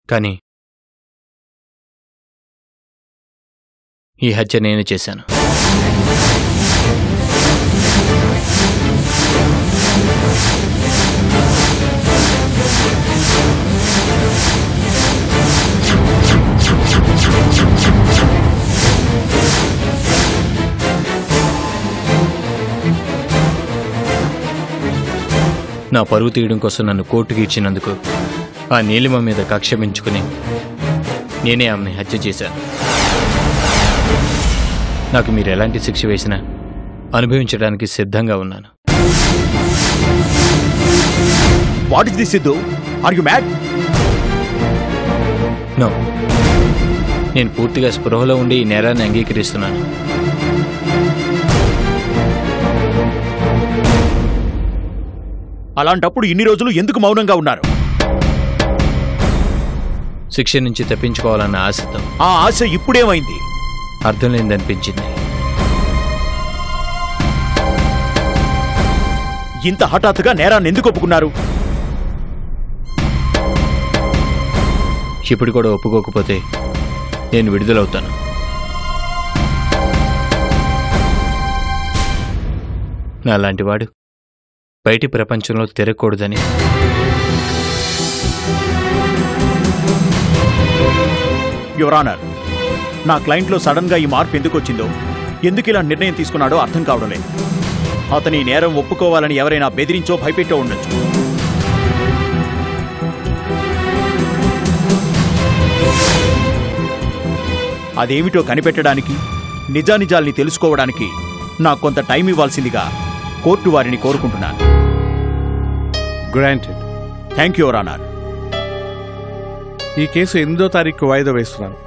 కానీ ఈ హత్య నేనే చేశాను నా పరువు తీయడం కోసం నన్ను కోర్టుకి ఇచ్చినందుకు ఆ నీలిమ మీద కక్ష పెంచుకుని నేనే ఆమెని హత్య చేశాను నాకు మీరు ఎలాంటి శిక్ష వేసినా అనుభవించడానికి సిద్ధంగా ఉన్నాను what is this Siddhu are you mad no నేను పూర్తిగా స్పృహలో ఉండి ఈ నేరాన్ని అంగీకరిస్తున్నాను అలాంటప్పుడు ఇన్ని రోజులు ఎందుకు మౌనంగా ఉన్నారు శిక్ష నుంచి తప్పించుకోవాలన్న ఆశతో ఆ ఆశ ఇప్పుడేమైంది అర్థం లేనిదనిపించింది ఇంత హఠాత్తుగా నేరాన్ని ఎందుకు ఒప్పుకున్నారు ఇప్పుడు కూడా ఒప్పుకోకపోతే నేను విడుదలవుతాను నాలాంటి వాడు బయటి ప్రపంచంలో తిరగకూడదని యువరానర్ నా క్లయింట్లో సడన్ గా ఈ మార్పు ఎందుకు వచ్చిందో ఎందుకు ఇలా నిర్ణయం తీసుకున్నాడో అర్థం కావడం లేదు అతని నేరం ఒప్పుకోవాలని ఎవరైనా బెదిరించో భయపెట్టో ఉండొచ్చు అదేమిటో కనిపెట్టడానికి నిజానిజాల్ని తెలుసుకోవడానికి నాకు కొంత టైం ఇవ్వాల్సిందిగా కోర్టు వారిని కోరుకుంటున్నాను గ్రాంటెడ్ థ్యాంక్ యూ యువరానర్ ఈ కేసు ఎనిమిదో తారీఖు వాయిదా వేస్తున్నాను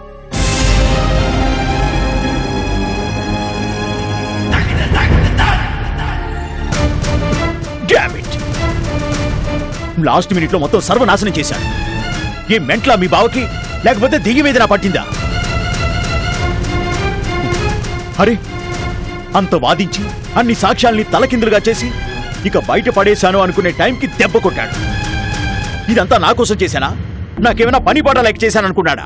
Damn it! లాస్ట్ మినిట్లో మొత్తం సర్వనాశనం చేశాడు ఏ మెంట్లా మీ బావకి లేకపోతే దిగి మీద నా పట్టిందా అరే అంత వాదించి అన్ని సాక్ష్యాల్ని తలకిందులుగా చేసి ఇక బయట పడేశాను అనుకునే టైంకి దెబ్బ కొట్టాడు ఇదంతా నా కోసం చేశానా నాకేమైనా పని పాట లేక చేశాననుకున్నాడా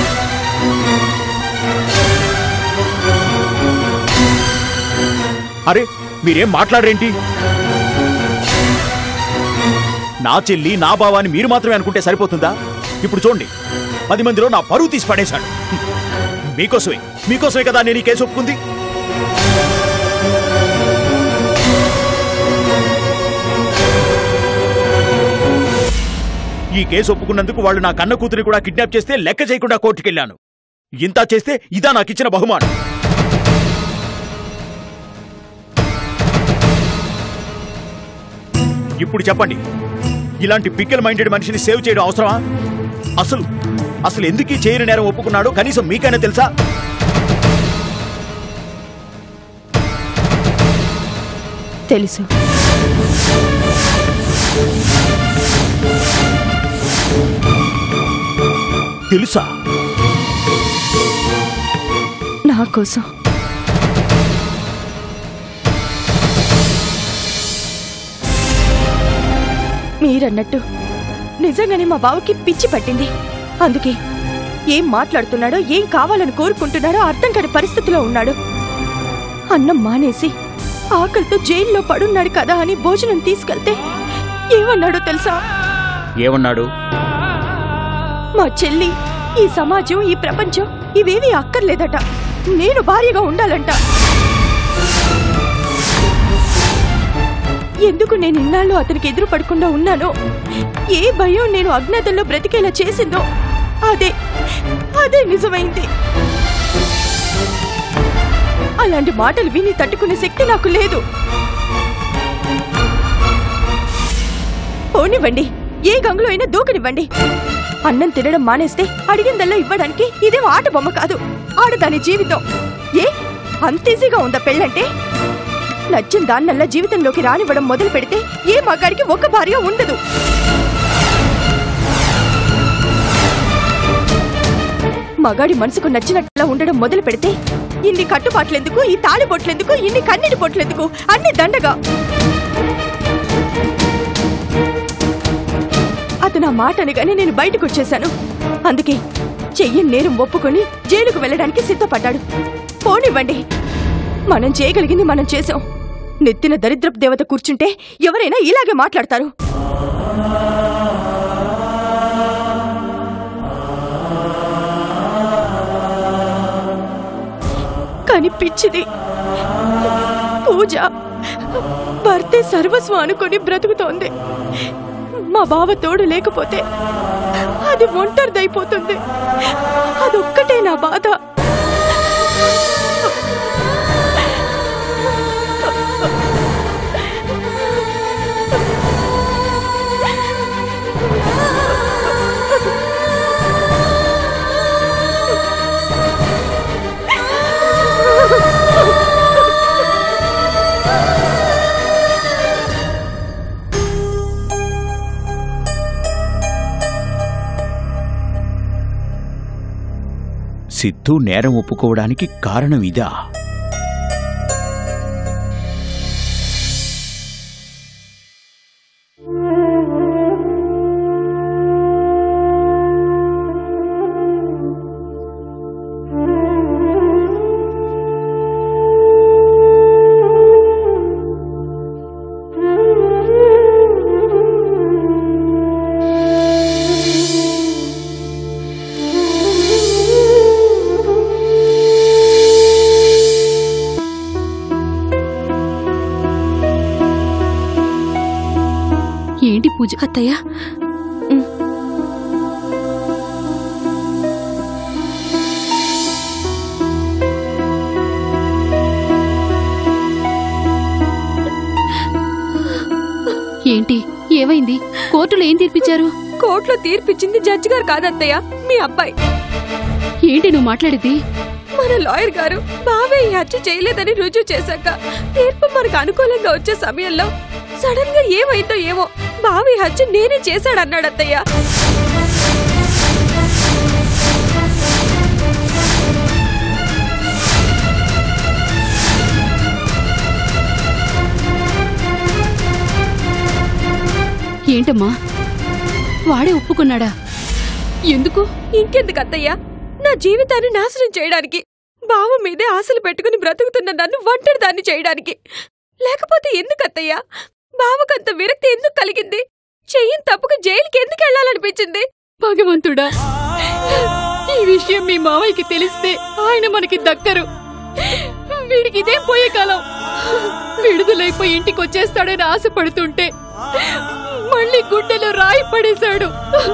అరే మీరేం మాట్లాడరేంటి నా చెల్లి నా బావాని మీరు మాత్రమే అనుకుంటే సరిపోతుందా ఇప్పుడు చూడండి పది మందిలో నా పరువు తీసి పడేశాడు మీకోసమే మీకోసమే కదా నేను ఈ కేసు ఒప్పుకుంది ఈ కేసు ఒప్పుకున్నందుకు వాళ్ళు నా కన్న కూతురి కూడా కిడ్నాప్ చేస్తే లెక్క చేయకుండా కోర్టుకెళ్ళాను ఇంత చేస్తే ఇదా నాకిచ్చిన బహుమానం ఇప్పుడు చెప్పండి ఇలాంటి పిక్కల్ మైండెడ్ మనిషిని సేవ్ చేయడం అవసరమా అసలు అసలు ఎందుకు ఈ చేయని నేరం ఒప్పుకున్నాడో కనీసం మీకైనా తెలుసా తెలుసు తెలుసా నా కోసం మీరన్నట్టు నిజంగానే మా బావకి పిచ్చి పట్టింది అందుకే ఏం మాట్లాడుతున్నాడో ఏం కావాలని కోరుకుంటున్నాడో అర్థం కాని పరిస్థితిలో ఉన్నాడు అన్నం మానేసి ఆకలితో జైల్లో పడున్నాడు కదా అని భోజనం తీసుకెళ్తే ఏమన్నాడో తెలుసా ఏమన్నాడు మా చెల్లి ఈ సమాజం ఈ ప్రపంచం ఇవేవి అక్కర్లేదట నేను భార్యగా ఉండాలంట ఎందుకు నేను ఇన్నాళ్ళు అతనికి ఎదురు పడకుండా ఉన్నానో ఏ భయం నేను అజ్ఞాతంలో బ్రతికేలా చేసిందో అదే అదే నిజమైంది అలాంటి మాటలు విని తట్టుకునే శక్తి నాకు లేదు పోనివ్వండి ఏ గంగులో అయినా దూకనివ్వండి అన్నం తినడం మానేస్తే అడిగిందల్లా ఇవ్వడానికి ఇదేం ఆట బొమ్మ కాదు ఆడదాని జీవితం ఏ అంత ఈజీగా ఉందా పెళ్ళంటే నచ్చిన దాన్నల్లా జీవితంలోకి రానివ్వడం మొదలు పెడితే ఏ మగాడికి ఒక్క భార్య ఉండదు మగాడి మనసుకు నచ్చినట్లా ఉండడం మొదలు పెడితే ఇన్ని కట్టుబాట్లెందుకు ఈ తాళి బొట్లెందుకు ఇన్ని కన్నీటి బొట్లెందుకు అన్ని దండగా అతను ఆ మాట అనగానే నేను బయటకు వచ్చేశాను అందుకే చెయ్యి నేరం ఒప్పుకొని జైలుకు వెళ్ళడానికి సిద్ధపడ్డాడు పోనివ్వండి మనం చేయగలిగింది మనం చేసాం నెత్తిన దరిద్రపు దేవత కూర్చుంటే ఎవరైనా ఇలాగే మాట్లాడతారు కానీ పిచ్చిది పూజ భర్తే సర్వస్వం అనుకుని బ్రతుకుతోంది మా బావ తోడు లేకపోతే అది ఒంటరిదైపోతుంది అదొక్కటే నా బాధ సిద్ధు నేరం ఒప్పుకోవడానికి కారణం ఇదా ఏంటి పూజ అత్తయ్య ఏంటి ఏమైంది కోర్టులో ఏం తీర్పిచ్చారు కోర్టులో తీర్పిచ్చింది జడ్జి గారు కాదత్తయ్య మీ అబ్బాయి ఏంటి నువ్వు మాట్లాడేది మన లాయర్ గారు బావే ఈ హత్య చేయలేదని రుజువు చేశాక తీర్పు మనకు అనుకూలంగా వచ్చే సమయంలో సడన్ గా ఏమైందో ఏమో బావి హత్య నేనే చేశాడన్నాడు అత్తయ్య ఏంటమ్మా వాడే ఒప్పుకున్నాడా ఎందుకు ఇంకెందుకు అత్తయ్య నా జీవితాన్ని నాశనం చేయడానికి బావ మీదే ఆశలు పెట్టుకుని బ్రతుకుతున్న నన్ను ఒంటరి దాన్ని చేయడానికి లేకపోతే ఎందుకు అత్తయ్య బావకంత విరక్తి ఎందుకు కలిగింది చెయ్యని తప్పుకు జైలుకి ఎందుకు వెళ్ళాలనిపించింది భగవంతుడా ఈ విషయం మీ మావయ్యకి తెలిస్తే ఆయన మనకి దక్కరు వీడికి ఇదే పోయే కాలం విడుదలైపోయి ఇంటికి వచ్చేస్తాడని ఆశపడుతుంటే మళ్ళీ గుండెలో రాయి పడేశాడు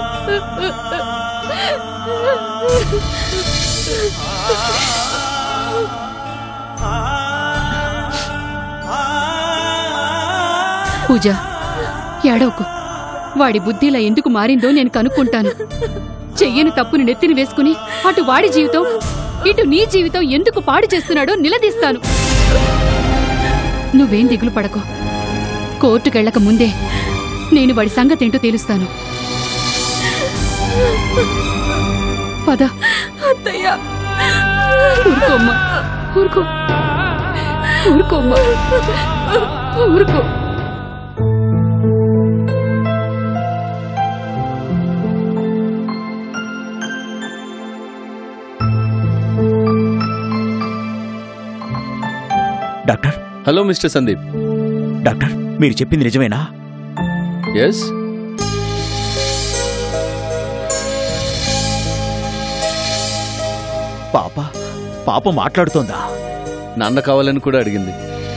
పూజ ఏడవకు వాడి బుద్ధిలా ఎందుకు మారిందో నేను కనుక్కుంటాను చెయ్యని తప్పుని నెత్తిన వేసుకుని అటు వాడి జీవితం ఇటు నీ జీవితం ఎందుకు పాడు చేస్తున్నాడో నిలదీస్తాను నువ్వేం దిగులు పడకో కోర్టుకెళ్ళక ముందే నేను వాడి సంగతేంటో తేలుస్తాను పద అత్తయ్య ఊరుకోమ్మా ఊరుకో ఊరుకోమ్మా ఊరుకో doctor hello mister Sandeep doctor మీరు చెప్పింది నిజమేనా ఎస్ పాప పాప మాట్లాడుతోందా నాన్న కావాలని కూడా అడిగింది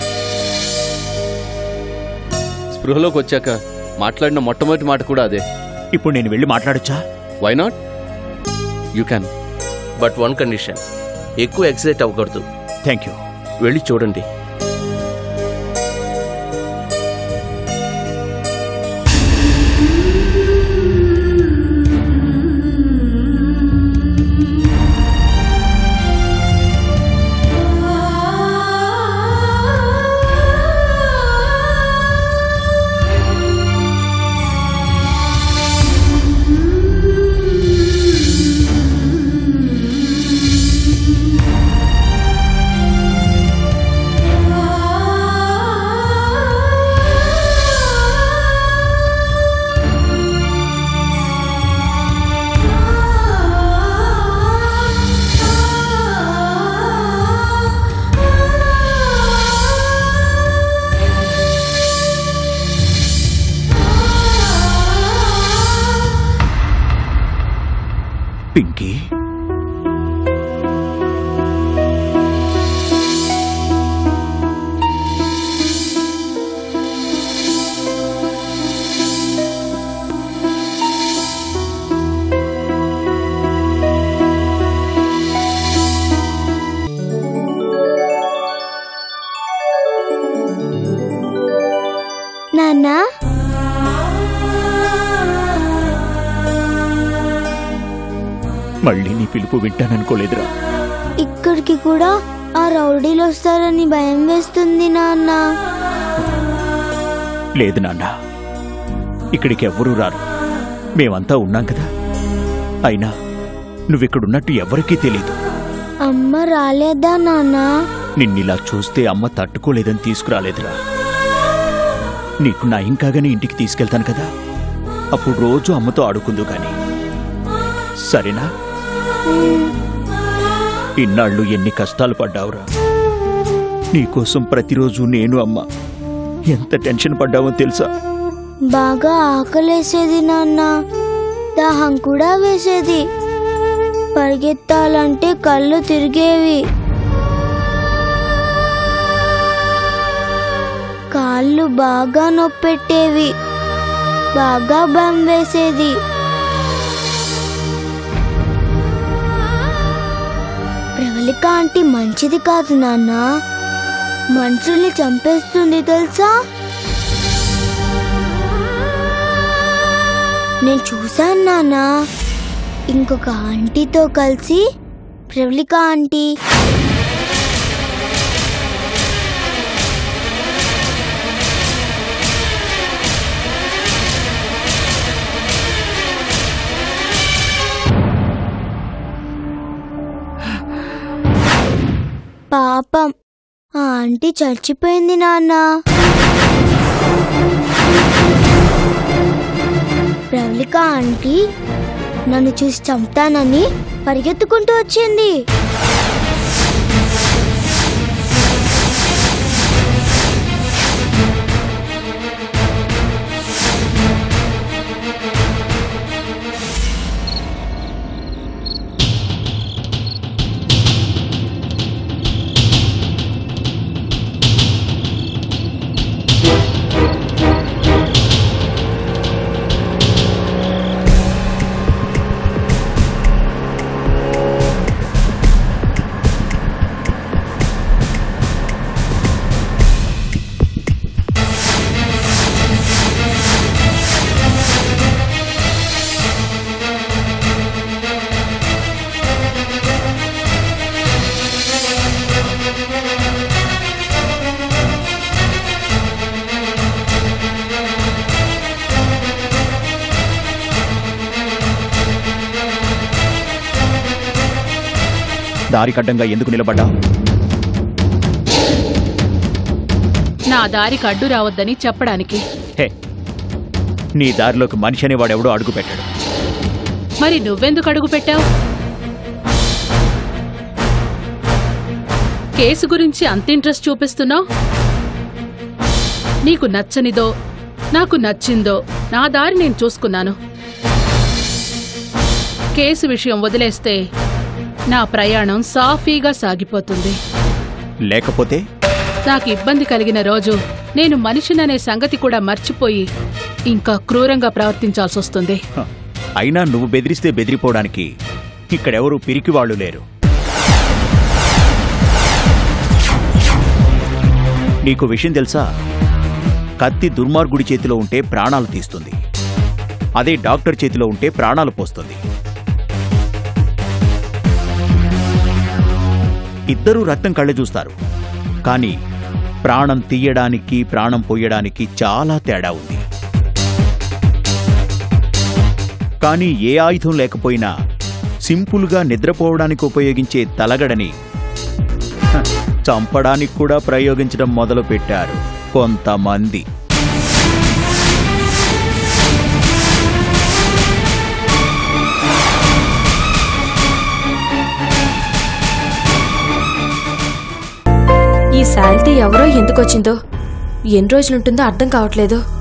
స్పృహలోకి వచ్చాక మాట్లాడిన మొట్టమొదటి మాట కూడా అదే ఇప్పుడు నేను వెళ్ళి మాట్లాడొచ్చా why not you can but one condition ఎక్కువ ఎక్సైట్ అవ్వకూడదు థ్యాంక్ యూ వెళ్ళి చూడండి పింకీ నాన్నా మళ్ళీ నీ పిలుపు వింటాననుకోలేదురా ఇక్కడికి కూడా ఆ రౌడీలు వస్తారని భయం వేస్తుంది నాన్న లేదు నాన్న ఇక్కడికి ఎవ్వరూ రారు మేమంతా ఉన్నాం కదా అయినా నువ్విక్కడున్నట్టు ఎవరికీ తెలీదు అమ్మ రాలేదా నాన్న నిన్నిలా చూస్తే అమ్మ తట్టుకోలేదని తీసుకురాలేదురా నీకు నా ఇంకాగానే ఇంటికి తీసుకెళ్తాను కదా అప్పుడు రోజు అమ్మతో ఆడుకుందు గాని సరేనా ఇన్నాళ్ళు ఎన్ని కష్టాలు పడ్డావురా నీకోసం ప్రతిరోజు నేను అమ్మ ఎంత టెన్షన్ పడ్డావో తెలుసా బాగా ఆకలేసేది నాన్న దాహం కూడా వేసేది పరిగెత్తాలంటే కళ్ళు తిరిగేవి కాళ్ళు బాగా నొప్పెట్టేవి బాగా భయం వేసేది ప్రవళిక ఆంటీ మంచిది కాదు నాన్న మనుషుల్ని చంపేస్తుంది తెలుసా నేను చూశాను నాన్న ఇంకొక ఆంటీతో కలిసి ప్రవళిక ఆంటీ పాపం ఆ ఆంటీ చచ్చిపోయింది నాన్న ప్రవళిక ఆంటీ నన్ను చూసి చంపుతానని పరిగెత్తుకుంటూ వచ్చింది దారికడ్డంగా ఎందుకు నిలబడ్డా నా దారికి అడ్డు రావద్దని చెప్పడానికి హే నీ దారిలోకి మనిషి అనేవాడెవడో అడుగు పెట్టాడు మరి నువ్వెందుకు అడుగు పెట్టావు కేసు గురించి అంత ఇంట్రెస్ట్ చూపిస్తున్నావు నీకు నచ్చనిదో నాకు నచ్చిందో నా దారి నేను చూసుకున్నాను కేసు విషయం వదిలేస్తే నా ప్రయాణం సాఫీగా సాగిపోతుంది లేకపోతే నాకు ఇబ్బంది కలిగిన రోజు నేను మనిషిననే సంగతి కూడా మర్చిపోయి ఇంకా క్రూరంగా ప్రవర్తించాల్సి వస్తుంది హ, అయినా నువ్వు బెదిరిస్తే బెదిరిపోవడానికి ఇక్కడెవరూ పిరికి వాళ్ళు లేరు నీకు విషయం తెలుసా కత్తి దుర్మార్గుడి చేతిలో ఉంటే ప్రాణాలు తీస్తుంది అదే డాక్టర్ చేతిలో ఉంటే ప్రాణాలు పోస్తుంది ఇద్దరూ రక్తం కళ్ళ చూస్తారు కానీ ప్రాణం తీయడానికి ప్రాణం పోయడానికి చాలా తేడా ఉంది కానీ ఏ ఆయుధం లేకపోయినా సింపుల్గా నిద్రపోవడానికి ఉపయోగించే తలగడని హ, చంపడానికి కూడా ప్రయోగించడం మొదలు పెట్టారు కొంతమంది ఈ శాలిటీ ఎవరో ఎందుకొచ్చిందో ఎన్ని రోజులుంటుందో అర్థం కావట్లేదు